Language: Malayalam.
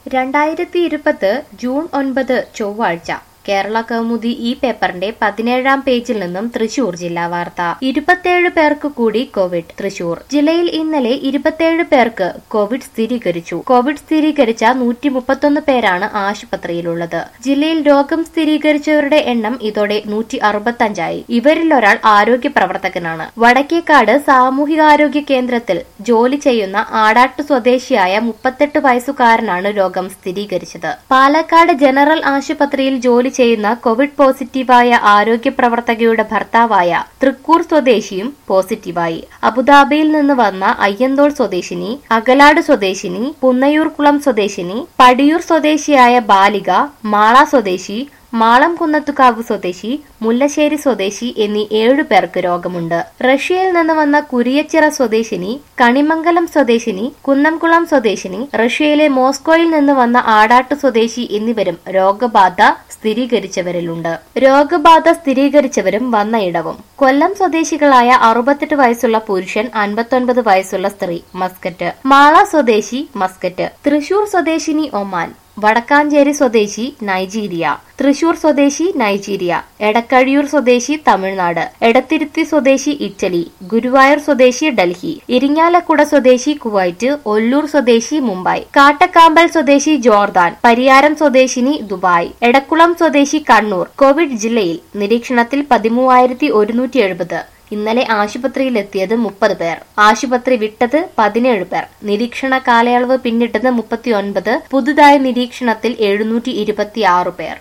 രണ്ടായിരത്തി ഇരുപത് ജൂൺ ഒൻപത് ചൊവ്വാഴ്ച കേരള കൗമുദി ഈ പേപ്പറിന്റെ പതിനേഴാം പേജിൽ നിന്നും തൃശൂർ ജില്ലാ വാർത്ത ഇരുപത്തിയേഴ് പേർക്ക് കൂടി കോവിഡ് തൃശൂർ ജില്ലയിൽ ഇന്നലെ ഇരുപത്തിയേഴ് പേർക്ക് കോവിഡ് സ്ഥിരീകരിച്ചു കോവിഡ് സ്ഥിരീകരിച്ച നൂറ്റി മുപ്പത്തൊന്ന് പേരാണ് ആശുപത്രിയിലുള്ളത് ജില്ലയിൽ രോഗം സ്ഥിരീകരിച്ചവരുടെ എണ്ണം ഇതോടെ നൂറ്റി അറുപത്തഞ്ചായി ഇവരിൽ ഒരാൾ ആരോഗ്യ പ്രവർത്തകനാണ് വടക്കേക്കാട് സാമൂഹികാരോഗ്യ കേന്ദ്രത്തിൽ ജോലി ചെയ്യുന്ന ആടാട്ട് സ്വദേശിയായ മുപ്പത്തെട്ട് വയസ്സുകാരനാണ് രോഗം സ്ഥിരീകരിച്ചത് പാലക്കാട് ജനറൽ ആശുപത്രിയിൽ ജോലി ചെയ്യുന്ന കോവിഡ് പോസിറ്റീവായ ആരോഗ്യ പ്രവർത്തകയുടെ ഭർത്താവായ തൃക്കൂർ സ്വദേശിയും പോസിറ്റീവായി അബുദാബിയിൽ നിന്ന് വന്ന അയ്യന്തോൾ സ്വദേശിനി അകലാട് സ്വദേശിനി പുന്നയൂർകുളം സ്വദേശിനി പടിയൂർ സ്വദേശിയായ ബാലിക മാള സ്വദേശി മാളം കുന്നത്തുകാവ് സ്വദേശി മുല്ലശ്ശേരി സ്വദേശി എന്നീ ഏഴു പേർക്ക് രോഗമുണ്ട് റഷ്യയിൽ നിന്ന് വന്ന കുരിയച്ചിറ സ്വദേശിനി കണിമംഗലം സ്വദേശിനി കുന്നംകുളം സ്വദേശിനി റഷ്യയിലെ മോസ്കോയിൽ നിന്ന് വന്ന ആടാട്ട് സ്വദേശി എന്നിവരും രോഗബാധ സ്ഥിരീകരിച്ചവരിലുണ്ട് രോഗബാധ സ്ഥിരീകരിച്ചവരും വന്ന ഇടവും കൊല്ലം സ്വദേശികളായ അറുപത്തെട്ട് വയസ്സുള്ള പുരുഷൻ അൻപത്തൊൻപത് വയസ്സുള്ള സ്ത്രീ മസ്കറ്റ് മാള സ്വദേശി മസ്കറ്റ് തൃശൂർ സ്വദേശിനി ഒമാൻ വടക്കാഞ്ചേരി സ്വദേശി നൈജീരിയ തൃശൂർ സ്വദേശി നൈജീരിയ എടക്കഴിയൂർ സ്വദേശി തമിഴ്നാട് എടത്തിരുത്തി സ്വദേശി ഇറ്റലി ഗുരുവായൂർ സ്വദേശി ഡൽഹി ഇരിങ്ങാലക്കുട സ്വദേശി കുവൈറ്റ് ഒല്ലൂർ സ്വദേശി മുംബൈ കാട്ടക്കാമ്പൽ സ്വദേശി ജോർദാൻ പരിയാരം സ്വദേശിനി ദുബായ് എടക്കുളം സ്വദേശി കണ്ണൂർ കോവിഡ് ജില്ലയിൽ നിരീക്ഷണത്തിൽ പതിമൂവായിരത്തി ഒരുന്നൂറ്റി എഴുപത് ഇന്നലെ ആശുപത്രിയിലെത്തിയത് മുപ്പത് പേർ ആശുപത്രി വിട്ടത് പതിനേഴ് പേർ നിരീക്ഷണ കാലയളവ് പിന്നിട്ടത് മുപ്പത്തിയൊൻപത് പുതുതായി നിരീക്ഷണത്തിൽ എഴുന്നൂറ്റി ഇരുപത്തിയാറ് പേർ